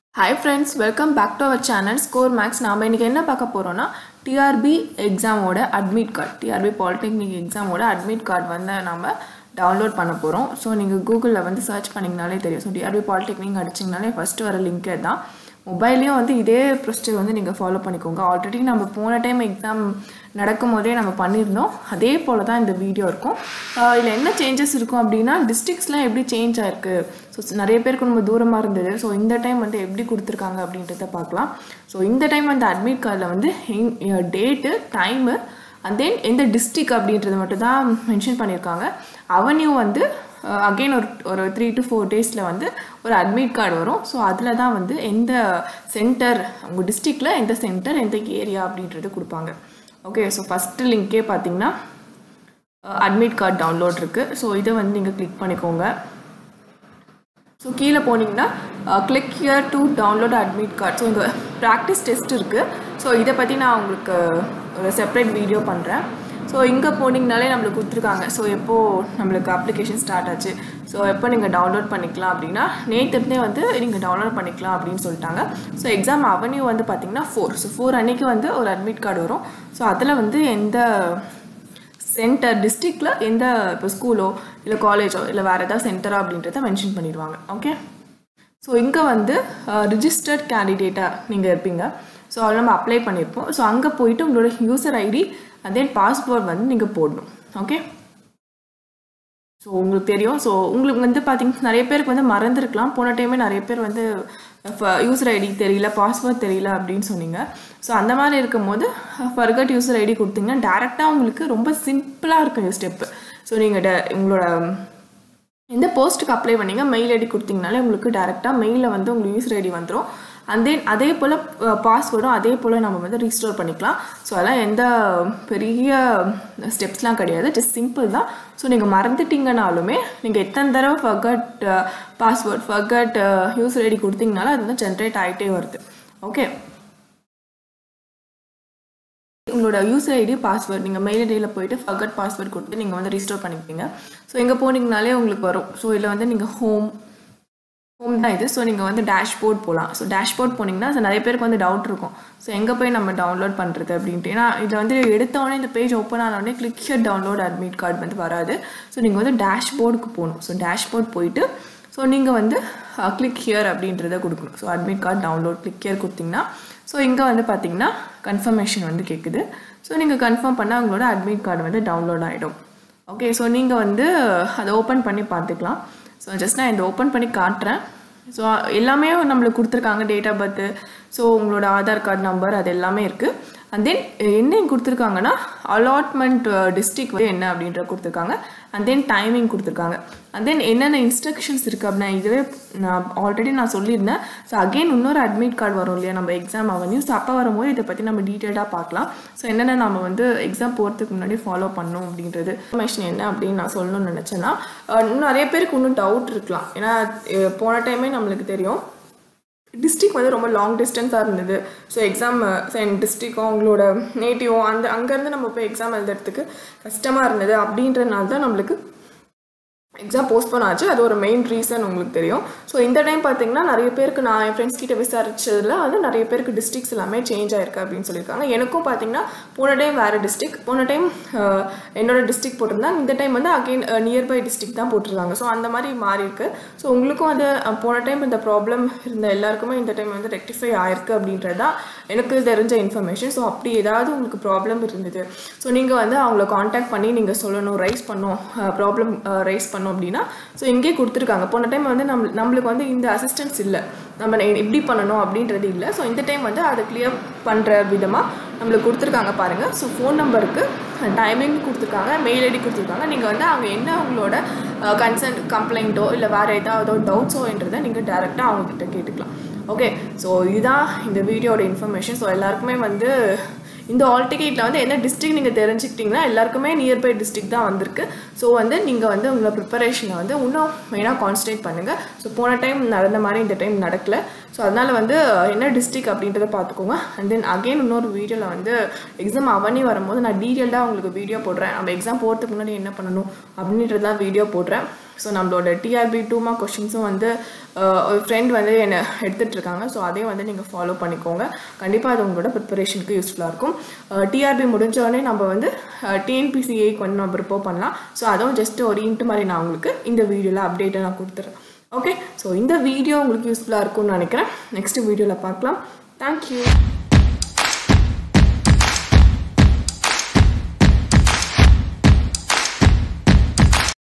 hi friends welcome back to our channel Score Max நாம் இன்றைக்கி என்ன பார்க்க போகிறோன்னா டிஆர்பி எக்ஸாமோட அட்மிட் கார்டு டிஆர்பி பாலிடெக்னிக் எக்ஸாமோட அட்மிட் கார்டு வந்து நம்ம டவுன்லோட் பண்ண போகிறோம் ஸோ நீங்கள் கூகுளில் வந்து சர்ச் பண்ணிங்கனாலே தெரியும் ஸோ டிஆர்பி பாலிடெக்னிக் அடிச்சிங்கனாலே ஃபஸ்ட்டு வர லிங்க்கே தான் மொபைல்லையும் வந்து இதே ப்ரொசீஜர் வந்து நீங்கள் ஃபாலோ பண்ணிக்கோங்க ஆல்ரெடி நம்ம போன டைம் எக்ஸாம் நடக்கும் போதே நம்ம பண்ணியிருந்தோம் அதே போல் தான் இந்த வீடியோ இருக்கும் இதில் என்ன சேஞ்சஸ் இருக்கும் அப்படின்னா டிஸ்ட்ரிக்ஸ்லாம் எப்படி சேஞ்ச் ஆயிருக்கு ஸோ நிறைய பேருக்கு ரொம்ப தூரமாக இருந்தது ஸோ இந்த டைம் வந்து எப்படி கொடுத்துருக்காங்க அப்படின்றத பார்க்கலாம் ஸோ இந்த டைம் வந்து அட்மிட் கார்டில் வந்து டேட்டு டைமு அண்ட் தென் எந்த டிஸ்ட்ரிக் அப்படின்றது மட்டும் தான் மென்ஷன் பண்ணியிருக்காங்க அவனியும் வந்து அகெயின் ஒரு ஒரு த்ரீ டு ஃபோர் டேஸில் வந்து ஒரு அட்மிட் கார்டு வரும் ஸோ அதில் தான் வந்து எந்த சென்டர் உங்கள் டிஸ்ட்ரிக்டில் எந்த சென்டர் எந்த ஏரியா அப்படின்றது கொடுப்பாங்க ஓகே ஸோ ஃபஸ்ட்டு லிங்க்கே பார்த்தீங்கன்னா அட்மிட் கார்டு டவுன்லோட் இருக்குது ஸோ இதை வந்து நீங்கள் கிளிக் பண்ணிக்கோங்க ஸோ கீழே போனீங்கன்னா click here to download admit card so இங்கே ப்ராக்டிஸ் டெஸ்ட் இருக்குது ஸோ இதை பற்றி நான் உங்களுக்கு ஒரு செப்பரேட் வீடியோ பண்ணுறேன் ஸோ இங்கே போனீங்கனாலே நம்மளுக்கு கொடுத்துருக்காங்க ஸோ எப்போது நம்மளுக்கு அப்ளிகேஷன் ஸ்டார்ட் ஆச்சு ஸோ எப்போ நீங்கள் டவுன்லோட் பண்ணிக்கலாம் அப்படின்னா நேற்றுலேருந்தே வந்து நீங்கள் டவுன்லோட் பண்ணிக்கலாம் அப்படின்னு சொல்லிட்டாங்க ஸோ எக்ஸாம் அவனியூ வந்து பார்த்தீங்கன்னா ஃபோர் ஸோ ஃபோர் அன்னைக்கு வந்து ஒரு அட்மிட் கார்டு வரும் ஸோ அதில் வந்து எந்த சென்டர் டிஸ்ட்ரிக்டில் எந்த இப்போ ஸ்கூலோ இல்லை காலேஜோ இல்லை வேறு ஏதாவது சென்டரா அப்படின்றத மென்ஷன் பண்ணிடுவாங்க ஓகே ஸோ இங்கே வந்து ரிஜிஸ்டர்ட் கேண்டிடேட்டாக நீங்கள் இருப்பீங்க ஸோ அதில் நம்ம அப்ளை பண்ணியிருப்போம் ஸோ அங்கே போயிட்டு உங்களோட user ID and then password வந்து நீங்கள் போடணும் ஓகே ஸோ உங்களுக்கு தெரியும் ஸோ உங்களுக்கு வந்து பார்த்தீங்கன்னா நிறைய பேருக்கு வந்து மறந்துருக்கலாம் போன டைமே நிறைய பேர் வந்து யூசர் ஐடி தெரியல பாஸ்வேர்ட் தெரியல அப்படின்னு சொன்னீங்க ஸோ அந்த மாதிரி இருக்கும்போது ஃபர்கட் யூசர் ஐடி கொடுத்தீங்கன்னா டேரெக்டாக உங்களுக்கு ரொம்ப சிம்பிளாக இருக்கும் இந்த ஸ்டெப்பு ஸோ நீங்கள் ட உங்களோட எந்த போஸ்ட்டுக்கு அப்ளை பண்ணீங்க மெயில் ஐடி கொடுத்தீங்கனாலே உங்களுக்கு டேரெக்டாக மெயிலில் வந்து உங்களுக்கு யூசர் ஐடி வந்துடும் அண்ட் தென் அதே போல் பாஸ்வேர்டும் அதே போல் நம்ம வந்து ரீஸ்டோர் பண்ணிக்கலாம் ஸோ அதெல்லாம் எந்த பெரிய ஸ்டெப்ஸ்லாம் கிடையாது ஜஸ்ட் சிம்பிள் தான் ஸோ நீங்கள் மறந்துட்டீங்கனாலுமே நீங்கள் எத்தனை தடவை forgot password forgot user ID கொடுத்தீங்கனாலும் அது வந்து ஜென்ரேட் ஆகிட்டே வருது ஓகே உங்களோட யூசர் ஐடி பாஸ்வேர்ட் நீங்கள் மெயில் ஐடியில் போயிட்டு ஃபர்கட் பாஸ்வேர்ட் கொடுத்து நீங்கள் வந்து ரீஸ்டோர் பண்ணிப்பீங்க ஸோ எங்கே போனீங்கனாலே உங்களுக்கு வரும் ஸோ இதில் வந்து நீங்கள் ஹோம் ஹோம் தான் இது ஸோ நீங்கள் வந்து டேஷ்போர்ட் போகலாம் ஸோ டேஷ்போர்ட் போனீங்கன்னா ஸோ நிறைய பேருக்கு வந்து டவுட் இருக்கும் ஸோ எங்கே போய் நம்ம டவுன்லோட் பண்ணுறது அப்படின்ட்டு ஏன்னா இதில் வந்து எடுத்தோடனே இந்த பேஜ் ஓப்பன் ஆனோடனே click here download admit card வந்து வராது ஸோ நீங்கள் வந்து டேஷ்போர்டுக்கு போகணும் ஸோ டேஷ்போர்ட் போயிட்டு ஸோ நீங்கள் வந்து கிளிக் ஹியர் அப்படின்றத கொடுக்கணும் so admit card download click here கொடுத்தீங்கன்னா ஸோ இங்கே வந்து பார்த்தீங்கன்னா கன்ஃபர்மேஷன் வந்து கேட்குது ஸோ நீங்கள் கன்ஃபார்ம் பண்ணால் உங்களோட அட்மிட் கார்டு வந்து டவுன்லோட் ஆகிடும் ஓகே ஸோ நீங்கள் வந்து அதை ஓப்பன் பண்ணி பார்த்துக்கலாம் ஸோ ஜஸ்ட் நான் இந்த ஓப்பன் பண்ணி காட்டுறேன் ஸோ எல்லாமே நம்மளுக்கு கொடுத்துருக்காங்க டேட் ஆஃப் பர்த்து ஸோ உங்களோட ஆதார் கார்டு நம்பர் அது எல்லாமே இருக்குது அண்ட் தென் என்ன கொடுத்துருக்காங்கன்னா அலாட்மெண்ட் டிஸ்ட்ரிக் வந்து என்ன அப்படின்ற கொடுத்துருக்காங்க அண்ட் தென் டைமிங் கொடுத்துருக்காங்க அண்ட் தென் என்னென்ன இன்ஸ்ட்ரக்ஷன்ஸ் இருக்குது அப்படின்னா இதுவே நான் ஆல்ரெடி நான் சொல்லியிருந்தேன் ஸோ அகெயின் இன்னொரு அட்மிட் கார்டு வரும் இல்லையா நம்ம எக்ஸாம் அவனையும் ஸோ அப்போ வரும்போது இதை பற்றி நம்ம டீட்டெயிலாக பார்க்கலாம் ஸோ என்னென்ன நம்ம வந்து எக்ஸாம் போகிறதுக்கு முன்னாடி ஃபாலோ பண்ணணும் அப்படின்றது இன்ஃபர்மேஷன் என்ன அப்படின்னு நான் சொல்லணும்னு நினச்சேன்னா இன்னும் நிறைய பேருக்கு இன்னும் டவுட் இருக்கலாம் ஏன்னா போன டைமே நம்மளுக்கு தெரியும் டிஸ்ட்ரிக் வந்து ரொம்ப லாங் டிஸ்டன்ஸாக இருந்தது ஸோ எக்ஸாம் சென் டிஸ்ட்ரிக்கும் அவங்களோட நேட்டிவும் அந்த அங்கேருந்து நம்ம போய் எக்ஸாம் எழுதுறதுக்கு கஷ்டமாக இருந்தது அப்படின்றனால தான் நம்மளுக்கு எக்ஸாம் போஸ்ட்போன் ஆச்சு அது ஒரு மெயின் ரீசன் உங்களுக்கு தெரியும் ஸோ இந்த டைம் பார்த்தீங்கன்னா நிறைய பேருக்கு நான் என் ஃப்ரெண்ட்ஸ் கிட்ட விசாரிச்சதில் வந்து நிறைய பேருக்கு டிஸ்ட்ரிக்ஸ் எல்லாமே சேஞ்ச் ஆயிருக்கு அப்படின்னு சொல்லியிருக்காங்க எனக்கும் பார்த்தீங்கன்னா போன டைம் வேறு டிஸ்ட்ரிக் போன டைம் என்னோட டிஸ்ட்ரிக் போட்டிருந்தாங்க இந்த டைம் வந்து அகெயின் நியர்பை டிஸ்ட்ரிக் தான் போட்டிருக்காங்க ஸோ அந்த மாதிரி மாறி இருக்கு ஸோ உங்களுக்கும் அது போன டைம் இந்த ப்ராப்ளம் இருந்த எல்லாருக்குமே இந்த டைம் வந்து ரெக்டிஃபை ஆயிருக்கு அப்படின்றது தான் எனக்கு தெரிஞ்ச இன்ஃபர்மேஷன் ஸோ அப்படி ஏதாவது உங்களுக்கு ப்ராப்ளம் இருந்தது ஸோ நீங்கள் வந்து அவங்கள காண்டாக்ட் பண்ணி நீங்கள் சொல்லணும் ரைஸ் பண்ணோம் ப்ராப்ளம் ரைஸ் பண்ணோம் பண்ணோம் அப்படின்னா ஸோ இங்கே கொடுத்துருக்காங்க போன டைம் வந்து நம்ம நம்மளுக்கு வந்து இந்த அசிஸ்டன்ஸ் இல்லை நம்ம எப்படி பண்ணணும் அப்படின்றது இல்லை ஸோ இந்த டைம் வந்து அதை கிளியர் பண்ணுற விதமாக நம்மளுக்கு கொடுத்துருக்காங்க பாருங்கள் ஸோ ஃபோன் நம்பருக்கு டைமிங் கொடுத்துருக்காங்க மெயில் ஐடி கொடுத்துருக்காங்க நீங்கள் வந்து அவங்க என்ன அவங்களோட கன்சர்ன் கம்ப்ளைண்ட்டோ இல்லை வேறு ஏதாவது டவுட்ஸோன்றதை நீங்கள் டேரெக்டாக அவங்கக்கிட்ட கேட்டுக்கலாம் ஓகே ஸோ இதுதான் இந்த வீடியோட இன்ஃபர்மேஷன் ஸோ எல்லாருக்குமே வந்து இந்த ஆல் டிக்கெட்டில் வந்து என்ன டிஸ்ட்ரிக் நீங்கள் தெரிஞ்சுக்கிட்டிங்கன்னா எல்லாருக்குமே நியர்பை டிஸ்ட்ரிக் தான் வந்திருக்கு ஸோ வந்து நீங்கள் வந்து உங்களை ப்ரிப்பரேஷனை வந்து இன்னும் மெயினாக கான்சன்ட்ரேட் பண்ணுங்கள் ஸோ போன டைம் நடந்த மாதிரி இந்த டைம் நடக்கல ஸோ அதனால் வந்து என்ன டிஸ்ட்ரிக் அப்படின்றத பார்த்துக்கோங்க அண்ட் தென் அகெயின் இன்னொரு வீடியோவில் வந்து எக்ஸாம் அவனி வரும்போது நான் டீட்டெயில்டாக உங்களுக்கு வீடியோ போடுறேன் நம்ம எக்ஸாம் போகிறதுக்கு முன்னாடி என்ன பண்ணணும் அப்படின்றதான் வீடியோ போடுறேன் ஸோ நம்மளோட டிஆர்பி டூ மார்க் கொஷின்ஸும் வந்து அஹ், ஒரு ஃப்ரெண்ட் வந்து என்னை எடுத்துகிட்டு இருக்காங்க ஸோ அதையும் வந்து நீங்கள் ஃபாலோ பண்ணிக்கோங்க கண்டிப்பாக அது உங்களோட ப்ரிப்பரேஷனுக்கு யூஸ்ஃபுல்லாக இருக்கும் டிஆர்பி முடிஞ்ச உடனே நம்ம வந்து டிஎன்பிசிஏக்கு வந்து நம்ம ப்ரிப்பேர் பண்ணலாம் ஸோ அதுவும் ஜஸ்ட் ஒரு இன்ட்டு மாதிரி நான் உங்களுக்கு இந்த வீடியோவில் அப்டேட்டை நான் கொடுத்துறேன் ஓகே ஸோ இந்த வீடியோ உங்களுக்கு யூஸ்ஃபுல்லாக இருக்கும்னு நினைக்கிறேன் நெக்ஸ்ட் வீடியோவில் பார்க்கலாம் தேங்க்யூ